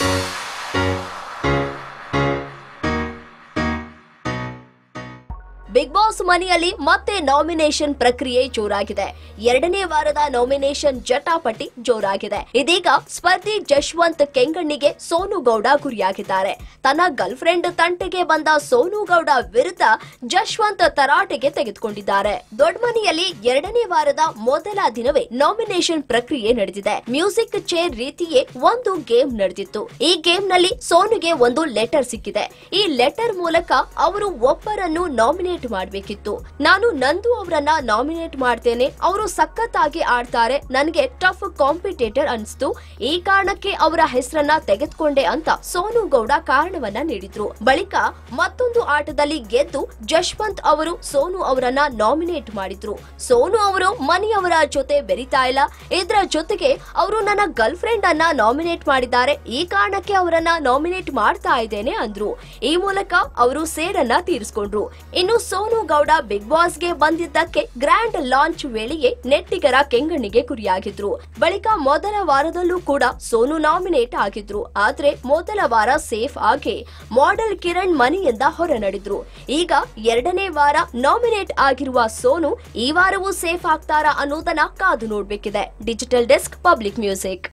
big boss ಮನೆಯಲ್ಲಿ ಮತ್ತೆ nomination ಪ್ರಕ್ರಿಯೆ ಜೋರಾಗಿದೆ ಎರಡನೇ ವಾರದ ನಾಮಿನೇಷನ್ ಜಟಾಪಟಿ ಜೋರಾಗಿದೆ ಇದೀಗ ಸ್ಪರ್ಧಿ ಜಶ್ವಂತ್ ಕೆಂಗಣ್ಣಿಗೆ ಸೋನು ಗೌಡ ಗುರಿಯಾಗಿದ್ದಾರೆ ತನ್ನ ಗರ್ಲ್ ಫ್ರೆಂಡ್ ತಂಟೆಗೆ ಬಂದ ಸೋನು ಗೌಡ ವಿರುದ್ಧ ಜಶ್ವಂತ್ ತರಾಟೆಗೆ ತೆಗೆದುಕೊಂಡಿದ್ದಾರೆ ದೊಡ್ಡಮನೆಯಲ್ಲಿ ಎರಡನೇ ವಾರದ ಮೊದಲ ದಿನವೇ ನಾಮಿನೇಷನ್ ಪ್ರಕ್ರಿಯೆ ನಡೆದಿದೆ ಮ್ಯೂಸಿಕ್ ಚೇರ್ ರೀತಿಯೇ ಒಂದು ಗೇಮ್ ನಡೆದಿತ್ತು ಈ ಗೇಮ್ ನಲ್ಲಿ ಸೋನುಗೆ ಒಂದು ಲೆಟರ್ ಸಿಕ್ಕಿದೆ ಈ ಲೆಟರ್ ಮೂಲಕ ಅವರು ಒಬ್ಬರನ್ನು ನಾಮಿನೇಟ್ ಮಾಡಬೇಕಿತ್ತು ನಾನು ನಂದು ಅವರನ್ನ ನಾಮಿನೇಟ್ ಮಾಡ್ತೇನೆ ಅವರು ಸಖತ್ತಾಗಿ ಆಡ್ತಾರೆ ನನಗೆ ಟಫ್ ಕಾಂಪಿಟೇಟರ್ ಅನ್ಸ್ತು ಈ ಕಾರಣಕ್ಕೆ ಅವರ ಹೆಸರನ್ನ ತೆಗೆದುಕೊಂಡೆ ಅಂತ ಸೋನು ಗೌಡ ಕಾರಣವನ್ನ ನೀಡಿದ್ರು ಬಳಿಕ ಮತ್ತೊಂದು ಆಟದಲ್ಲಿ ಗೆದ್ದು ಜಶ್ವಂತ್ ಅವರು ಸೋನು ಅವರನ್ನ ನಾಮಿನೇಟ್ ಮಾಡಿದ್ರು ಸೋನು ಅವರು ಮನೆಯವರ ಜೊತೆ ಬೆರಿತಾ ಇಲ್ಲ ಇದರ ಜೊತೆಗೆ ಅವರು ನನ್ನ ಗರ್ಲ್ ಫ್ರೆಂಡ್ ಅನ್ನ ನಾಮಿನೇಟ್ ಮಾಡಿದ್ದಾರೆ ಈ ಕಾರಣಕ್ಕೆ ಅವರನ್ನ ನಾಮಿನೇಟ್ ಮಾಡ್ತಾ ಇದ್ದೇನೆ ಅಂದ್ರು ಈ ಮೂಲಕ ಅವರು ಸೇಡನ್ನ ತೀರಿಸಿಕೊಂಡ್ರು ಇನ್ನು ಸೋನು ಗೌಡ ಬಿಗ್ ಬಾಸ್ಗೆ ಬಂದಿದ್ದಕ್ಕೆ ಗ್ರ್ಯಾಂಡ್ ಲಾಂಚ್ ವೇಳೆಗೆ ನೆಟ್ಟಿಗರ ಕೆಂಗಣ್ಣಿಗೆ ಗುರಿಯಾಗಿದ್ರು ಬಳಿಕ ಮೊದಲ ವಾರದಲ್ಲೂ ಕೂಡ ಸೋನು ನಾಮಿನೇಟ್ ಆಗಿದ್ರು ಆದ್ರೆ ಮೊದಲ ವಾರ ಸೇಫ್ ಆಗಿ ಮಾಡೆಲ್ ಕಿರಣ್ ಮನೆಯಿಂದ ಹೊರ ನಡೆದ್ರು ಈಗ ಎರಡನೇ ವಾರ ನಾಮಿನೇಟ್ ಆಗಿರುವ ಸೋನು ಈ ವಾರವೂ ಸೇಫ್ ಆಗ್ತಾರಾ ಅನ್ನೋದನ್ನ ಕಾದು ನೋಡ್ಬೇಕಿದೆ ಡಿಜಿಟಲ್ ಡೆಸ್ಕ್ ಪಬ್ಲಿಕ್ ಮ್ಯೂಸಿಕ್